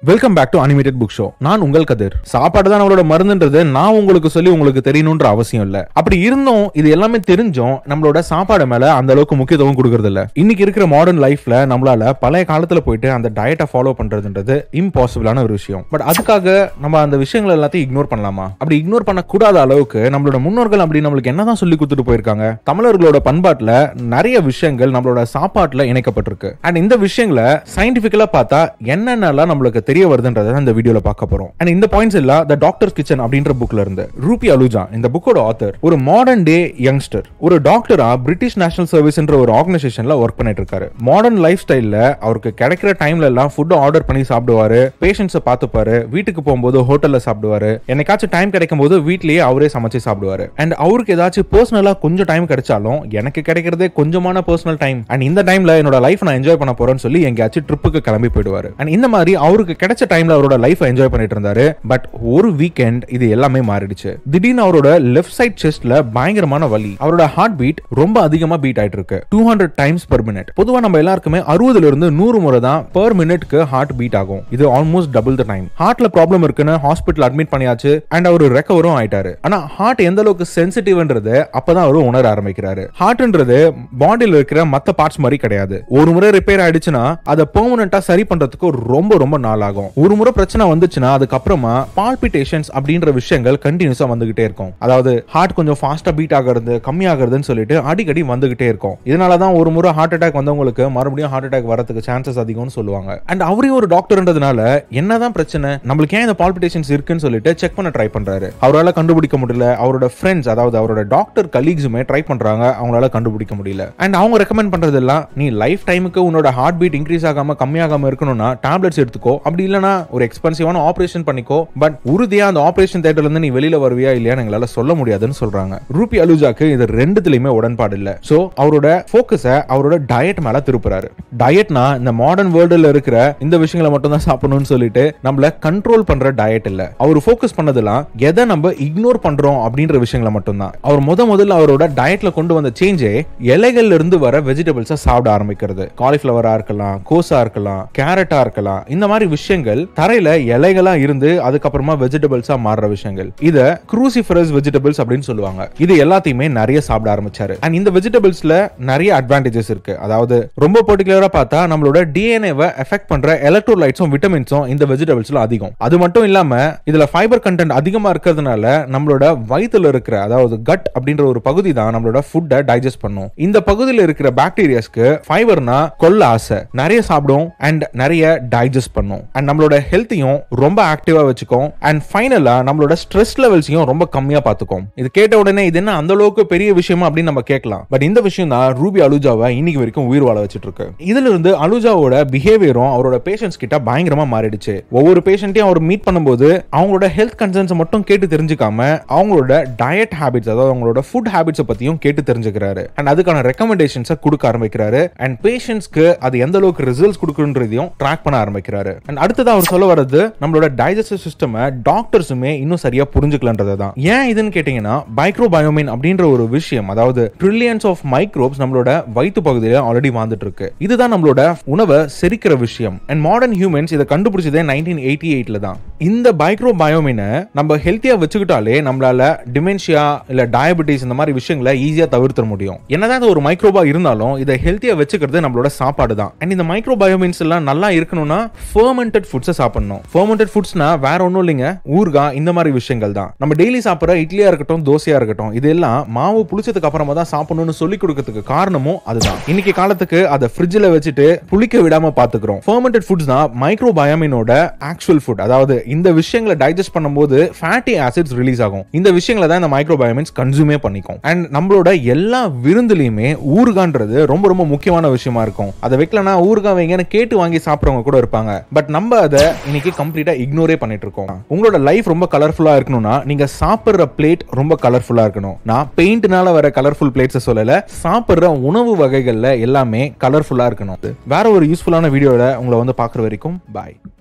welcome back to animated book show நான் உங்கள் கதிர் சாப்பாடு தான் நம்மளோட மருந்துன்றது நான் உங்களுக்கு சொல்லி உங்களுக்கு தெரியணுன்ற அவசியம் இல்ல அப்படி இருந்தும் இது எல்லாமே தெரிஞ்சும் நம்மளோட சாப்பாடு மேல அந்த அளவுக்கு முக்கியத்துவம் கொடுக்கறது இல்ல இன்னைக்கு இருக்கிற மாடர்ன் லைஃப்ல நம்மளால பழைய காலத்துல போயிட்டு அந்த டயட்டை ஃபாலோ பண்றதுன்றது இம்பாசிபிளான ஒரு விஷயம் பட் அதுக்காக நம்ம அந்த விஷயங்கள் எல்லாத்தையும் இக்னோர் பண்ணலாமா அப்படி இக்னோர் பண்ணக்கூடாத அளவுக்கு நம்மளோட முன்னோர்கள் அப்படி நம்மளுக்கு என்னதான் சொல்லி கொடுத்துட்டு போயிருக்காங்க தமிழர்களோட பண்பாட்டுல நிறைய விஷயங்கள் நம்மளோட சாப்பாட்டுல இணைக்கப்பட்டிருக்கு அண்ட் இந்த விஷயங்களை சயின்டிபிக்கலா பார்த்தா என்னென்னலாம் நம்மளுக்கு தெரிய வருதுன்றத இந்த வீடியோல பார்க்க போறோம் அண்ட் இந்த பாயிண்ட்ஸ் எல்லாம் த டாக்டர் கிச்சன் அப்படின்ற புக்ல இருந்து ரூபி அலுஜா இந்த புக்கோட ஆத்தர் ஒரு மாடர்ன் டே யங்ஸ்டர் ஒரு டாக்டரா பிரிட்டிஷ் நேஷனல் சர்வீஸ்ன்ற ஒரு ஆர்கனைசேஷன்ல ஒர்க் பண்ணிட்டு இருக்காரு மாடர்ன் லைஃப் ஸ்டைல்ல அவருக்கு கிடைக்கிற டைம்ல எல்லாம் ஃபுட் ஆர்டர் பண்ணி சாப்பிடுவாரு பேஷண்ட்ஸை பார்த்துப்பாரு வீட்டுக்கு போகும்போது ஹோட்டல்ல சாப்பிடுவாரு என்னைக்காச்சும் டைம் கிடைக்கும் போது வீட்லயே அவரே சமைச்சு சாப்பிடுவாரு அண்ட் அவருக்கு ஏதாச்சும் பர்சனலா கொஞ்சம் டைம் கிடைச்சாலும் எனக்கு கிடைக்கிறதே கொஞ்சமான பர்சனல் டைம் அண்ட் இந்த டைம்ல என்னோட லைஃப் நான் என்ஜாய் பண்ண போறேன்னு சொல்லி எங்கேயாச்சும் ட்ரிப்புக்கு கிளம்பி போயிடுவாரு அண்ட் இந்த மாதிரி அவருக்கு கிடைச்ச டைம்ல அவரோட லைஃப் என்ஜாய் பண்ணிட்டு இருந்தாரு பட் ஒரு வீக்கெண்ட் இது எல்லாமே மாறிடுச்சு திடீர்னு அவரோட லெஃப்ட் சைட் செஸ்ட்ல பயங்கரமான வலி அவரோட ஹார்ட் பீட் ரொம்ப அதிகமா பீட் ஆயிட்டு இருக்கு two hundred times per minute பொதுவா நம்ம எல்லாருக்குமே அறுபதுல இருந்து நூறு முறை தான் பெர் மினிட்க்கு ஹார்ட் பீட் ஆகும் இது ஆல்மோஸ்ட் டபுள் த டைம் ஹார்ட்ல ப்ராப்ளம் இருக்குன்னு ஹாஸ்பிட்டல் அட்மிட் பண்ணியாச்சு அண்ட் அவர் ரெக்கவரும் ஆயிட்டாரு ஆனா ஹார்ட் எந்த அளவுக்கு சென்சிட்டிவ்ன்றது அப்பதான் அவர் உணர ஆரம்பிக்கிறாரு ஹார்ட்ன்றது பாடியில இருக்கிற மத்த பார்ட்ஸ் மாதிரி கிடையாது ஒரு முறை ரிப்பேர் ஆயிடுச்சுன்னா அதை பெர்மனண்டா சரி பண்றதுக்கு ரொம்ப ரொம்ப நாள் ஆகும் ஒரு முறை பிரச்சனை வந்துச்சுன்னா அதுக்கப்புறமா பால்பிட்டேஷன்ஸ் அப்படின்ற விஷயங்கள் கண்டினியூஸா வந்துகிட்டே இருக்கும் அதாவது ஹார்ட் கொஞ்சம் ஃபாஸ்டா பீட் ஆகிறது கம்மியாகிறதுன்னு சொல்லிட்டு அடிக்கடி வந்துகிட்டே இருக்கும் இதனாலதான் ஒரு முறை ஹார்ட் அட்டாக் வந்தவங்களுக்கு மறுபடியும் ஹார்ட் அட்டாக் வரதுக்கு சான்சஸ் அதிகம்னு சொல்லுவாங்க அண்ட் அவரையும் ஒரு டாக்டர்ன்றதுனால என்னதான் பிரச்சனை நம்மளுக்கு ஏன் இந்த பால்பிட்டேஷன்ஸ் இருக்குன்னு சொல்லிட்டு செக் பண்ண ட்ரை பண்றாரு அவரால் கண்டுபிடிக்க முடியல அவரோட ஃப்ரெண்ட்ஸ் அதாவது அவரோட டாக்டர் கலீக்ஸுமே ட்ரை பண்றாங்க அவங்களால கண்டுபிடிக்க முடியல அண்ட் அவங்க ரெக்கமெண்ட் பண்றதெல்லாம் நீ லைஃப் டைமுக்கு உன்னோட ஹார்ட் பீட் இன்க்ரீஸ் ஆகாம கம்மியாகாம இருக்கணும்னா டேப்லெட்ஸ் எடுத்துக்கோ அப்படி இல்லனா ஒரு எக்ஸ்பென்சிவான ஆபரேஷன் பண்ணிக்கோ பட் உறுதியா அந்த ஆபரேஷன் தேட்டர்ல இருந்து நீ வெளியில வருவியா இல்லையா எங்களால சொல்ல முடியாதுன்னு சொல்றாங்க ரூபி அலுஜாக்கு இது ரெண்டுத்துலயுமே உடன்பாடு இல்ல சோ அவரோட போக்கஸ அவரோட டயட் மேல திருப்புறாரு டயட்னா இந்த மாடர்ன் வேர்ல்டுல இருக்கிற இந்த விஷயங்களை மட்டும் தான் சாப்பிடணும்னு சொல்லிட்டு நம்மள கண்ட்ரோல் பண்ற டயட் இல்ல அவர் ஃபோக்கஸ் பண்ணதெல்லாம் எதை நம்ம இக்னோர் பண்றோம் அப்படின்ற விஷயங்களை மட்டும் தான் அவர் முத முதல்ல அவரோட டயட்ல கொண்டு வந்த சேஞ்சே இலைகள்ல இருந்து வர வெஜிடபிள்ஸை சாப்பிட ஆரம்பிக்கிறது காலிஃபிளவரா இருக்கலாம் கோஸா இருக்கலாம் கேரட்டா இருக்கலாம் இந்த மாதிரி விஷயங்கள் தரையில இலைகளா இருந்து அதுக்கப்புறமா வெஜிடபிள்ஸா மாறுற விஷயங்கள் இத குரூசிஃபரஸ் வெஜிடபிள்ஸ் அப்படின்னு சொல்லுவாங்க இது எல்லாத்தையுமே நிறைய சாப்பிட ஆரம்பிச்சாரு அண்ட் இந்த வெஜிடபிள்ஸ்ல நிறைய அட்வான்டேஜஸ் இருக்கு அதாவது ரொம்ப பர்டிகுலரா பார்த்தா நம்மளோட டிஎன்ஏவை எஃபெக்ட் பண்ற எலக்ட்ரோலைட்ஸும் விட்டமின்ஸும் இந்த வெஜிடபிள்ஸ்ல அதிகம் அது மட்டும் இல்லாம இதுல ஃபைபர் கண்டென்ட் அதிகமா இருக்கிறதுனால நம்மளோட வயித்துல இருக்கிற அதாவது கட் அப்படின்ற ஒரு பகுதி தான் நம்மளோட ஃபுட்டை டைஜஸ்ட் பண்ணும் இந்த பகுதியில் இருக்கிற பாக்டீரியாஸ்க்கு ஃபைபர்னா கொல்ல ஆசை நிறைய சாப்பிடும் அண்ட் நிறைய டைஜஸ்ட் பண்ணும் அண்ட் நம்மளோட ஹெல்த்தையும் ரொம்ப ஆக்டிவா வச்சுக்கும் அண்ட் ஃபைனலா நம்மளோட ஸ்ட்ரெஸ் லெவல்ஸையும் ரொம்ப கம்மியா பார்த்துக்கும் இது கேட்ட உடனே இது என்ன அந்த அளவுக்கு பெரிய விஷயமா அப்படின்னு நம்ம கேட்கலாம் பட் இந்த விஷயம் தான் ரூபி அலுஜாவை இன்னைக்கு வரைக்கும் உயிர் வாழ வச்சிட்டு இருக்கு இதுல இருந்து அலுஜாவோட பிஹேவியரும் அவரோட பேஷன்ஸ் கிட்ட பயங்கரமா மாறிடுச்சு ஒவ்வொரு பேஷண்ட்டையும் அவர் மீட் பண்ணும்போது அவங்களோட ஹெல்த் கன்சர்ன்ஸ் மட்டும் கேட்டு தெரிஞ்சுக்காம அவங்களோட டயட் ஹேபிட்ஸ் அதாவது அவங்களோட ஃபுட் ஹேபிட்ஸை பத்தியும் கேட்டு தெரிஞ்சுக்கிறாரு அண்ட் அதுக்கான ரெக்கமெண்டேஷன்ஸை கொடுக்க ஆரம்பிக்கிறாரு அண்ட் பேஷண்ட்ஸ்க்கு அது எந்த அளவுக்கு ரிசல்ட்ஸ் கொடுக்குன்றதையும் ட்ராக் பண்ண ஆரம்பிக்கிறாரு அண்ட் அடுத்தது அவர் சொல்ல வர்றது நம்மளோட டைஜஸ்டிவ் சிஸ்டம் டாக்டர்ஸுமே இன்னும் சரியா புரிஞ்சுக்கலன்றது தான் ஏன் இதுன்னு கேட்டீங்கன்னா மைக்ரோபயோமின் அப்படின்ற ஒரு விஷயம் அதாவது ட்ரில்லியன்ஸ் ஆஃப் மைக்ரோப்ஸ் நம்மளோட வயிற்று பகுதியில ஆல்ரெடி வாழ்ந்துட்டு இருக்கு இதுதான் நம்மளோட உணவை செரிக்கிற விஷயம் அண்ட் மாடர்ன் ஹியூமன்ஸ் இதை கண்டுபிடிச்சதே நைன்டீன் எயிட்டி எயிட்ல தான் இந்த மைக்ரோபயோமினை நம்ம ஹெல்த்தியா வச்சுக்கிட்டாலே நம்மளால டிமென்ஷியா இல்ல டயபெட்டிஸ் இந்த மாதிரி விஷயங்களை ஈஸியா தவிர்த்த முடியும் என்னதான் இது ஒரு மைக்ரோபா இருந்தாலும் இதை ஹெல்த்தியா வச்சுக்கிறது நம்மளோட சாப்பாடு தான் அண்ட் இந்த மைக்ரோபயோமின்ஸ் எல்லாம் நல்லா இருக்கணும்னா ஃபர்மெண்டட் ஃபுட்ஸை சாப்பிடணும் ஃபர்மெண்டட் ஃபுட்ஸ்னா வேற ஒன்றும் இல்லைங்க ஊர்காய் இந்த மாதிரி விஷயங்கள் தான் நம்ம டெய்லி சாப்பிட்ற இட்லியா இருக்கட்டும் தோசையா இருக்கட்டும் இதெல்லாம் மாவு புளிச்சதுக்கு அப்புறமா தான் சாப்பிடணும்னு சொல்லி கொடுக்கறதுக்கு காரணமும் அதுதான் இன்னைக்கு காலத்துக்கு அதை ஃப்ரிட்ஜில் வச்சுட்டு புளிக்க விடாம பாத்துக்கிறோம் ஃபர்மெண்டட் ஃபுட்ஸ் தான் மைக்ரோபயோமினோட ஆக்சுவல் ஃபுட் அதாவது இந்த விஷயங்களை டைஜஸ்ட் பண்ணும்போது ஃபேட்டி ஆசிட்ஸ் ரிலீஸ் ஆகும் இந்த விஷயங்களை தான் இந்த மைக்ரோபயோமின்ஸ் கன்சூமே பண்ணிக்கும் அண்ட் நம்மளோட எல்லா விருந்துலையுமே ஊறுகான்றது ரொம்ப ரொம்ப முக்கியமான விஷயமா இருக்கும் அதை வைக்கலனா ஊறுகாய் வைங்கன்னு கேட்டு வாங்கி சாப்பிட்றவங்க கூட இருப்பாங்க பட் நம்ம அதை இன்னைக்கு கம்ப்ளீட்டா இக்னோரே பண்ணிட்டு இருக்கோம் உங்களோட லைஃப் ரொம்ப கலர்ஃபுல்லா இருக்கணும்னா நீங்க சாப்பிடுற பிளேட் ரொம்ப கலர்ஃபுல்லா இருக்கணும் நான் பெயிண்ட்னால வர கலர்ஃபுல் பிளேட்ஸை சொல்லல சாப்பிடுற உணவு வகைகள்ல எல்லாமே கலர்ஃபுல்லா இருக்கணும் வேற ஒரு யூஸ்ஃபுல்லான வீடியோல உங்களை வந்து பாக்குற வரைக்கும் பாய்